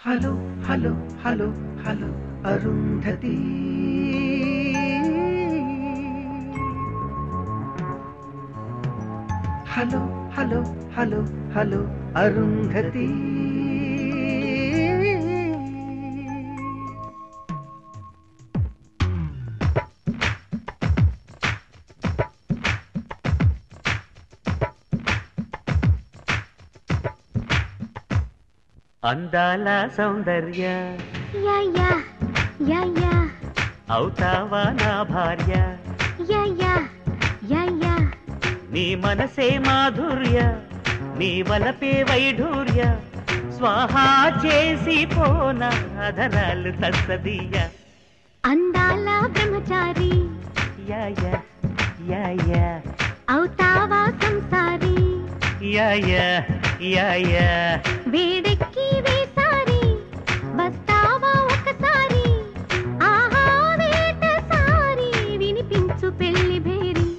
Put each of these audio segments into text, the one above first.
Hello hello hello hello Arundhati hello hello hello hello Arundhati అందాల సౌందర్య యా యా యా యా అవుతావా నా భార్య యా యా యా యా నీ మనసే మాధుర్య నీ వలపే వైఢూర్య స్వాహా చేసి పోన అధరాలు తస్సదీయ అందాల బ్రహ్మచారి యా యా యా యా అవుతావా సంసారి యా యా యా యా వేడెక్కి వేసారి వస్తావా ఒకసారి ఆహా వేట సారి వినిపించు పెళ్లి భేరి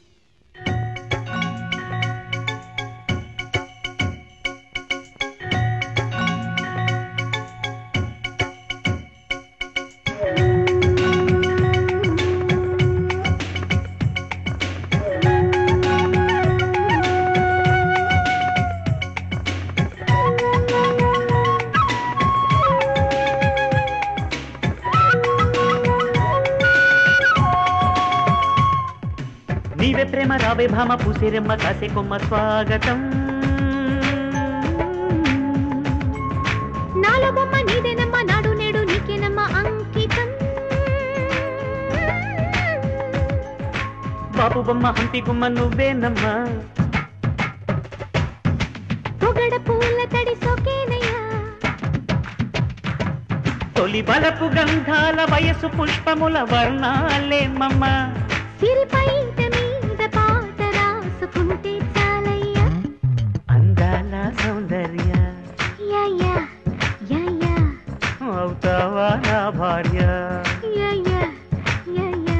నీవే ప్రేమ రావే భామ పూసిరెమ్మ కాసే కొమ్మ స్వాగతం నాలో బొమ్మ నీదేనమ్మా నాడు నేడు నీకేనమ్మా అంకితం బాపు బొమ్మ హంపి గుమ్మ నువ్వేనమ్మా పొగడ పూల తడి సోకేనయ్యా తొలి బలపు గంధాల వయసు పుష్పముల వర్ణాలేమమ్మ సిరిపై మీద పాట రాసుకుంటే చాలయ్యా అందాల సౌందర్య యా యా యా యా అవుతావా నా భార్య యా యా యా యా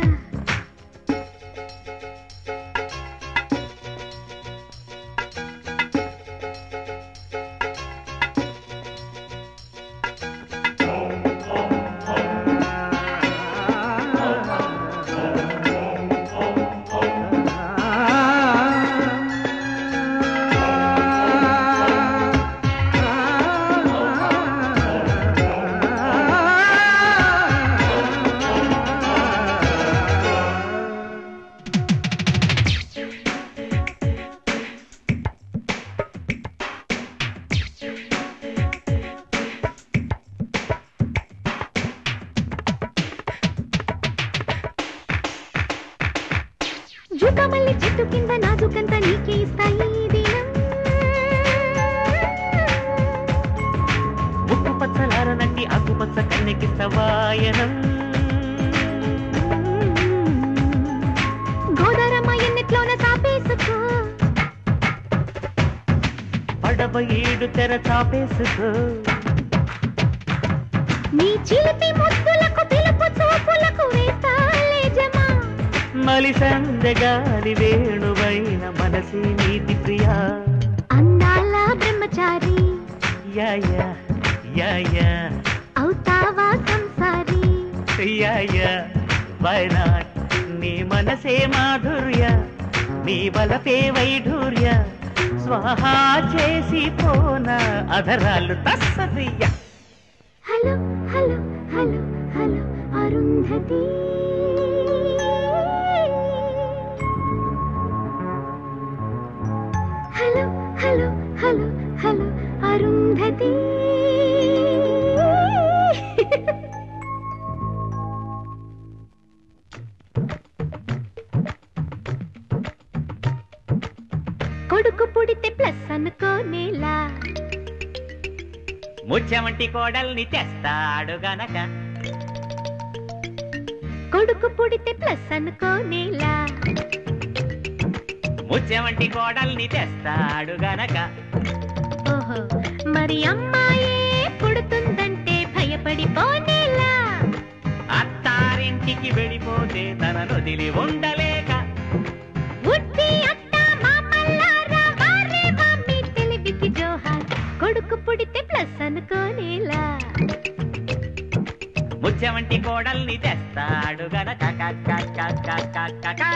జుకమల్లి చెట్టు కింద నాజుకంత నీకే ఇస్తాయి ఈ దినం ముక్కు పచ్చలార నట్టి ఆకుపచ్చ కన్నెకిస్తవాయనం గోదారమ్మ ఎన్నెట్లోన సాపేసుకో పడవ ఏడు తెర చాపేసుకో నీ చిలిపి ముద్దులకు పిలుపు చూపులకు వేస్తాలే జమా మలి సందగాలి వేణువైన మనసి నీతి ప్రియా అందాల బ్రహ్మచారి యా యా యా యా అవుతావా సంసారి యా యా వై నాట్ నీ మనసే మాధుర్య నీ బలపే వైఢూర్య స్వాహా చేసి పోన అధరాలు తస్సదియ్య hello hello hello hello Arundhati hello hello hello hello Arundhati కొడుకు పుడితే ప్లస్ అనుకోనేలా ముచ్చమంటి కోడల్ని తెస్తాడు గనక కొడుకు పుడితే ప్లస్ అనుకోనేలా ముచ్చమంటి కోడల్ని తెస్తాడు గనక ఓహో మరి అమ్మాయే పుడుతుందంటే భయపడిపోనేలా అత్తారింటికి వెళ్ళిపోతే తన నొదిలి ఉండలేక ఉట్టి అత్త మామల్లారా వారే మమ్మీ తెలివికి జోహార్ కొడుకు పుడితే ప్లస్ అనుకోనేలా ముత్యమంటి కోడల్ని తెస్తాడు గనక కక్క కక్క కక్క కా.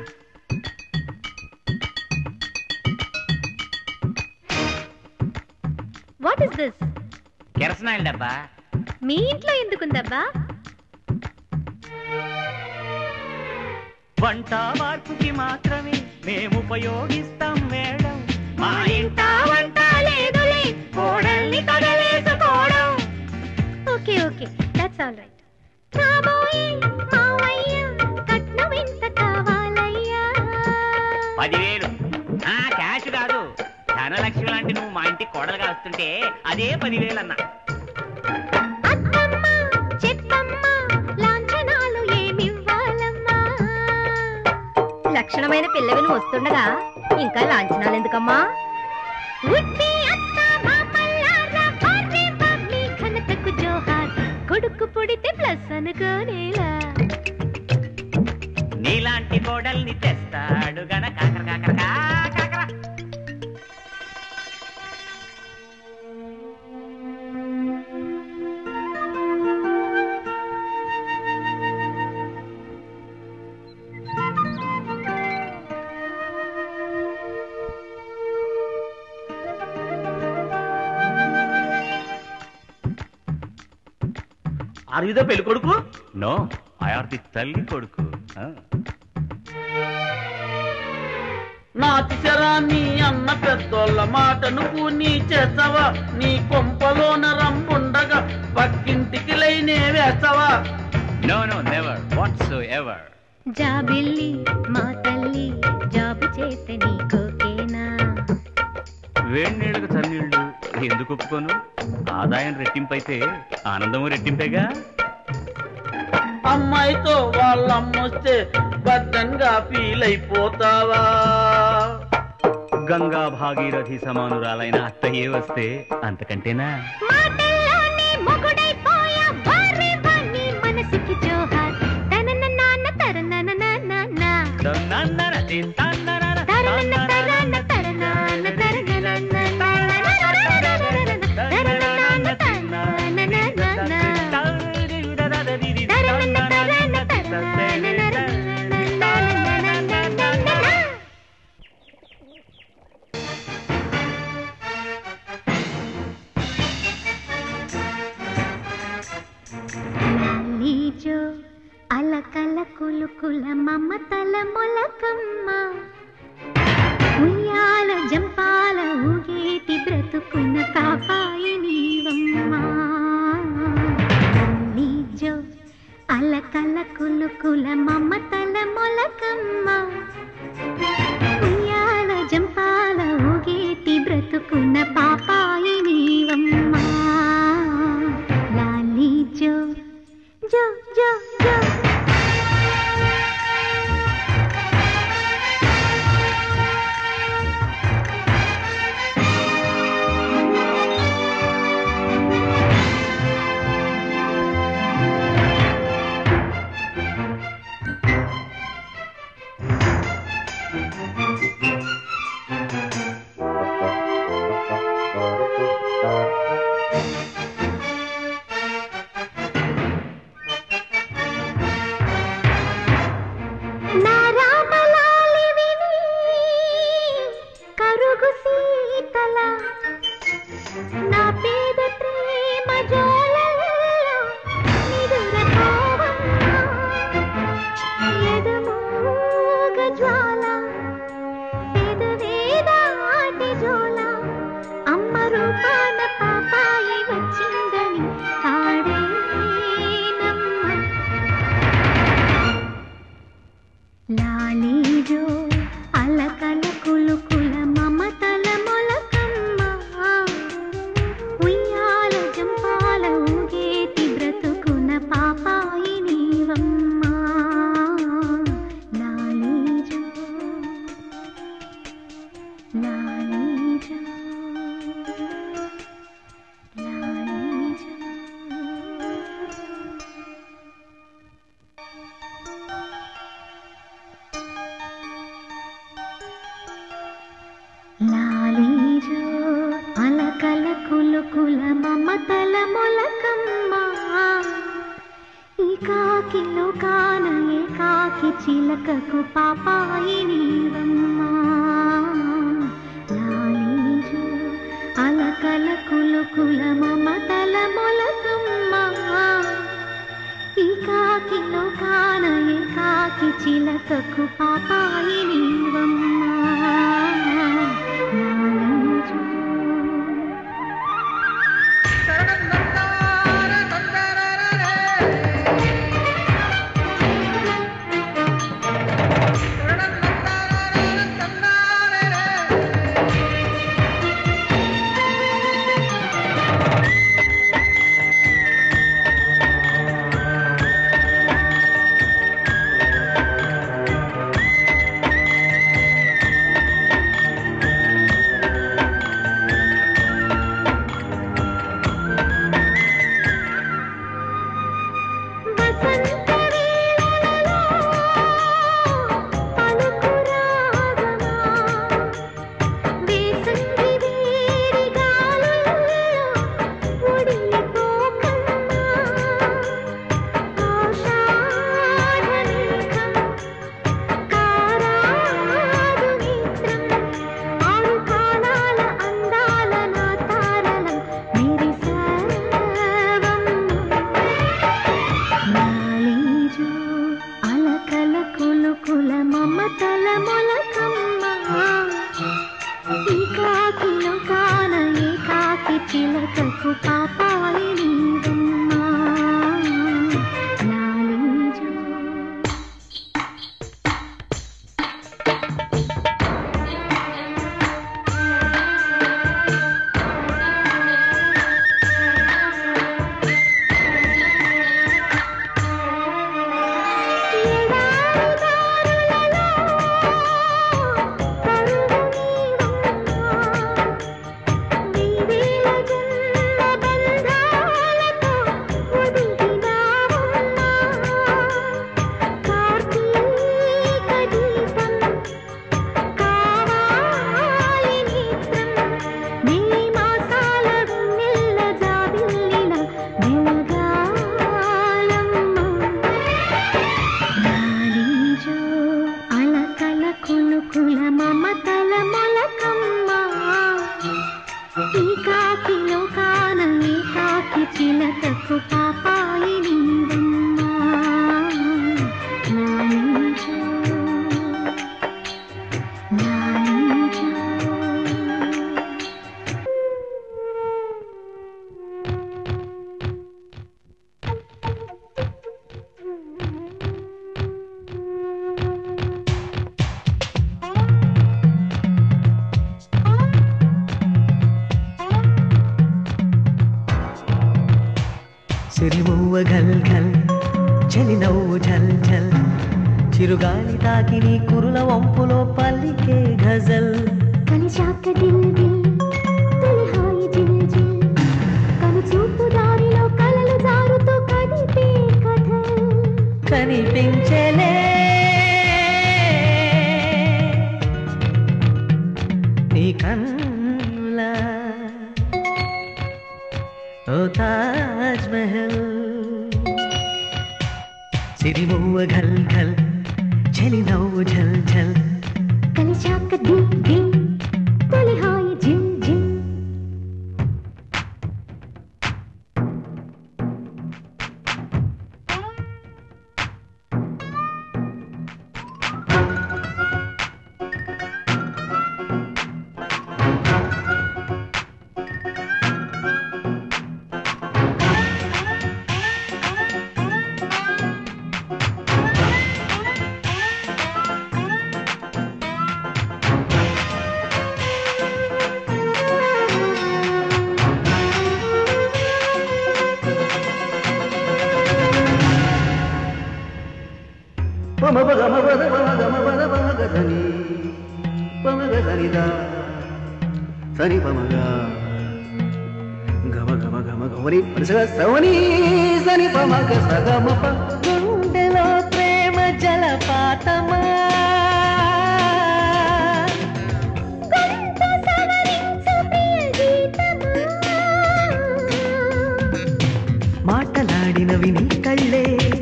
వాట్ ఇస్ దిస్ కిరసనాయిల్ డబ్బా మీ ఇంట్లో ఎందుకుందబ్బా వంట మార్పుకి మాత్రమే మేము ఉపయోగిస్తాం మేడం మా ఇంట వంట లేదులే కోడల్ని కడలేసుకోవడం okay okay that's all right కాబోయే మావయ్య కట్నం ఎంత కావాలయ్యా పదివేలు ఆ క్యాష్ కాదు ధనలక్ష్మి లాంటి నువ్వు మా ఇంటికి కోడలుగా వస్తుంటే అదే పదివేలు అన్న అత్తమ్మ చెప్పమ్మ లాంఛనాలు ఏమివ్వాలమ్మా లక్షణమైన పిల్లవిని వస్తుండగా ఇంకా లాంఛనాలు ఎందుకమ్మా ఉట్టి అత్త మామల్లారా వారే బామ్మి ఘనతకు జోహార్ కొడుకు పుడితే ప్లస్ అనుకోనేలా నీలాంటి కోడల్ని తెస్తాడు గన కాకర కాకర కాకర ఆర్ యుదో పెళ్లి కొడుకు నో ఐ ఆర్ ది తల్లి కొడుకు ఆ. నాతిసరా నీ అన్న పెద్దోళ్ళ మాట నువ్వు నీ చేసావా నీ కొంపలోన రంపుండగా పక్కింటికి లైనే వేసావా no no never whatsoever జాబిల్లి మా తల్లి జాబు చేస్తే నీకోకేనా వేడి నీళ్ళకు చన్నీళ్ళు ఎందుకు ఒప్పుకోను ఆదాయం రెట్టింపైతే ఆనందము రెట్టింపేగా అమ్మాయితో వాళ్ళమ్మొస్తే బద్దంగా ఫీల్ అయిపోతావా గంగా భాగీరథి సమానురాలైన అత్తయ్యే వస్తే అంతకంటేనా మాటల్లోనే మొగుడైపోయా వారే వాణ్ణి మనసుకి జోహార్ తనన నాన్న తరనన నాన్న తన్నన్నర తింతన్నరర తరనన తన్నరన తరన తరనన తరనన తరనన నీజో అలకల కులుకుల మమతల మొలకమ్మ ఉయ్యాల జంపాల ఊగేటి బ్రతుకున్న కాపాయి నీవమ్మా నీజో అలకల కులుకుల మమతల మొలకమ్మ ఉయ్యాల జంపాల ఊగేటి బ్రతుకున్న పాపాయి నీవమ్మా లాలీ జో జో జో జో నా రామలాలి విని కరుగు సీతల నా పేద ప్రేమ జోలలో నిదురపోవమ్మా ఎదమూగ జ్వాల పెదవే దాటి జోల అమ్మ రూపాన పాపాయి వచ్చిందని పాడేనమ్మ లాలీజో అలకల కులుకుల మమతల మొలకమ్మ ఉయ్యాల జంపాల ఊగేటి బ్రతుకున పాపాయి నీవమ్మా లాలీజో లాలీజో లాలీజో లాలీజో అలకల కులుకుల మమతల మొలకమ్మ ఈ కాకి లోకాన ఏ కాకి చిలకకు పాపాయి నీవమ్మా లాలీజు అలకల కులుకుల మమతల మొలకమ్మా ఈ కాకి లోకాన ఏ కాకి చిలకకు పాపాయి నీవమ్మా లాలీజు వసంత వేళలలో పలుకురాగమా వేసంగి వేడి గాలుల్లో ఒడిలిపోకమ్మా ఆషాఢమేఘం కారాదు నేత్రం ఆరు కాణాల అందాల నా తారలం మెరిసావమ్మ నాలీజు అలకల కులుకుల మమతల మొలకమ్మ ఈ కాకిలో కాన ఏ కాకి చిలకకు పాపాయి నీవమ్మా నాలీజు నాలీజో అలకల కులుకుల మమతల మొలకమ్మ ఈ కాకిలో కాన ఈ కాకి చిలకకు పాపాయి నీవమ్మా నాలీజో నాలీజో సిరిమువ్వ ఘల్ ఘల్ చలి నవ్వు ఝల్ ఝల్ చిరుగాలి తాకి నీ కురుల వంపులో పల్లికే గజల్ కలిశాక దిల్ దిల్ తొలి హాయి జిల్ జిల్ కను చూపు దారిలో కలలు జారుతూ కదిపే కథ కనిపించలే నీ కన్నుల ఓ తాజ్ మహల్ సిరిమువ్వ ఘల్ ఘల్ చలి నవ్వు ఝల్ ఝల్ కలిశాక దిల్ దిల్ తొలి హాయి జిల్ జిల్ పమ పగ మ పద పమ గ మ పద పమ గ ధని పమ గ ధని ద సని పమ గ గమ గమ గమ గమని పరిసగ సవని సని పమ గ సగ మ ప గుండెలో ప్రేమ జలపాతమా గొంతు సవరించు ప్రియ గీతమా మాటలాడినవి నీ కళ్ళే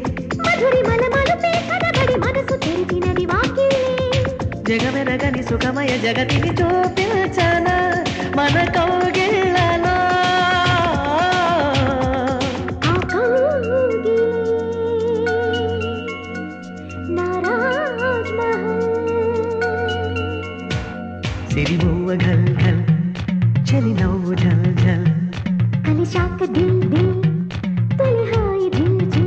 జగమెరగని సుఖమయ జగతిని చూపించన మన కౌగిళ్ళలో ఆ కౌగిలే నా రాజ్ మహల్ సిరిమూవ ఘల్ ఘల్ చలి నవ్వు ఝల్ ఝల్ కలిశాక దిల్ దిల్ తొలి హాయి జిల్ జిల్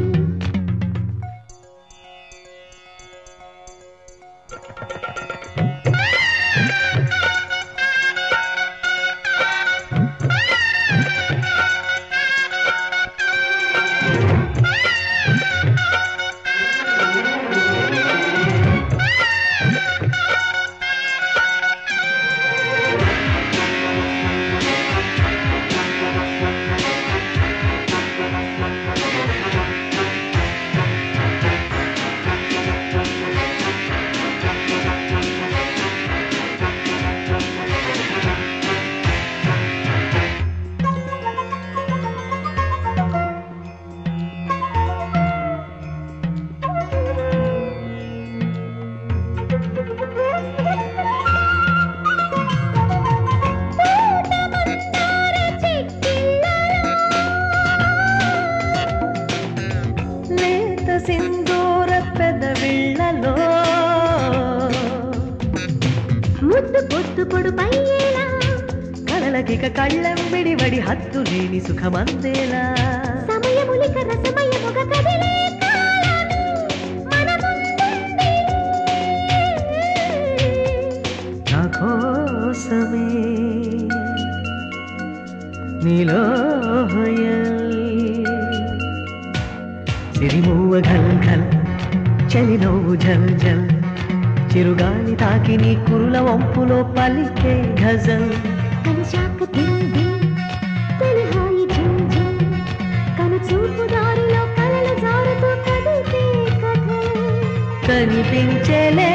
లేత సింధూర పెదవిళ్ళలో ముద్దు పొద్దు పొడుపయ్యేలా కళలకిక కళ్ళం విడివడి హత్తు లేని సుఖమందేలా సమయములిక రసమయముగ కదిలే కాలము మన ముందుంది. నా కోసమే నీలో సిరిమూవ ఘల్ ఘల్ చలి నవ్వు ఝల్ ఝల్ చిరుగాలి తాకి నీ కురుల వంపులో పలికే ఘజల్ కలిశాక దిల్ దిల్ తొలి హాయి జిల్ జిల్ కను చూపు దారిలో కలలు జారుతూ కదిపే కథ కనిపించలే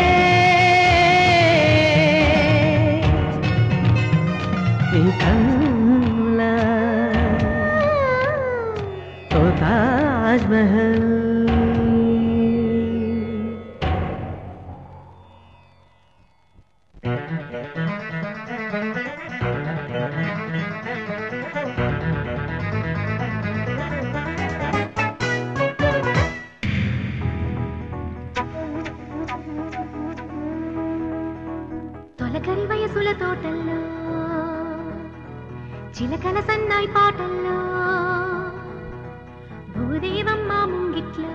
నీ కళ్ళ ఓ తాజ్ మహల్ తొలకరి వయసుల తోటల్లో చిలకల సన్నాయి పాటల్లో భూదేవమ్మ ముంగిట్లో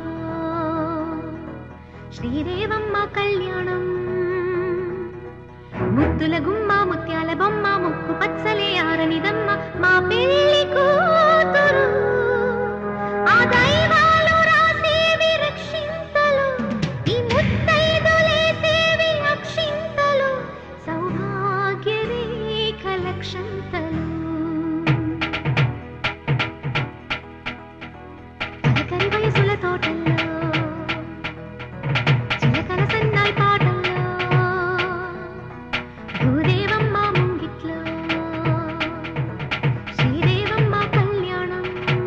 శ్రీదేవమ్మ కళ్యాణం ముద్దుల గుమ్మ ముత్యాల బొమ్మ ముక్కు పచ్చలే ఆరనిదమ్మ మా పెళ్లి కూతురు ఆ దైవాలు రాసేవి రక్షింతలు ఈ ముత్తైదులేసేవి అక్షింతలు సౌభాగ్య రేఖ లక్షంతలు చిలకరి వయసుల తోటల్లో చిలకల సన్నాయి పాటల్లో భూదేవమ్మ ముంగిట్లో శ్రీదేవమ్మ కళ్యాణం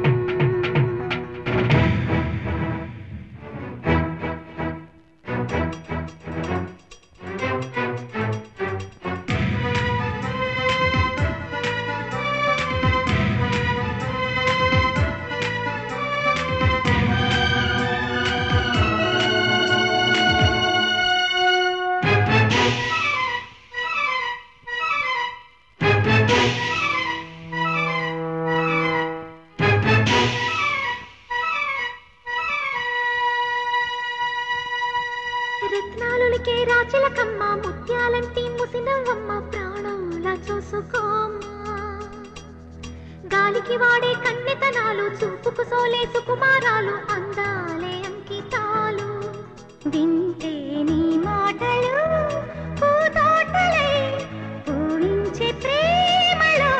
రత్నాలునికే రాచిలకమ్మ ముత్యాలంటి ముసినవ్వమ్మ ప్రాణంలా చూసుకోమ్మా గాలికి వాడే కన్నెతనాలు చూపుకు సోలే సుకుమారాలు అందాలే అంకితాలు వింటే నీ మాటలు పూతోటలై పూవించే ప్రేమలో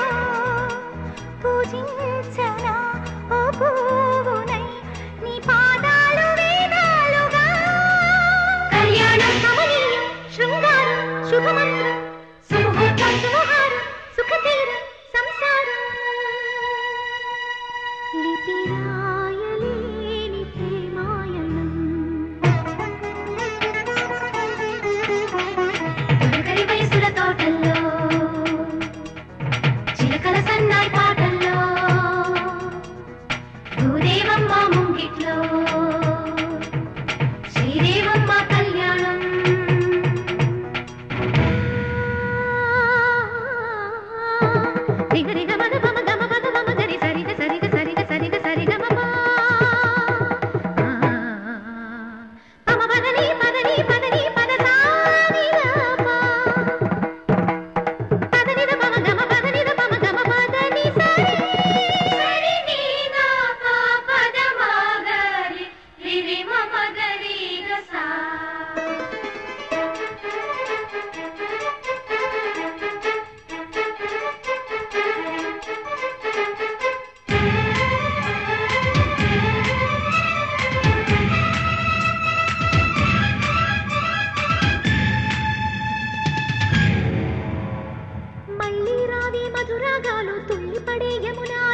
పూజించనా ఓ పువ్వునై నీ పాదాలు వేదాలుగా కళ్యాణం కమనీయం శృంగారం శుభమంత్రం సుముహూర్తం సుమహారం సుఖతీరం సంసారం లిపిరాయలేని ప్రేమాయణం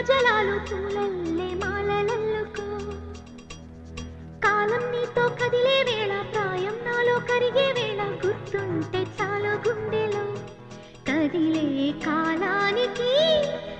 జలాలు పూలల్లే మాలలల్లుకో కాలం నీతో కదిలే వేళ ప్రాయం నాలో కరిగే వేళ గుర్తుంటే చాలు గుండెలో కదిలే కాలానికి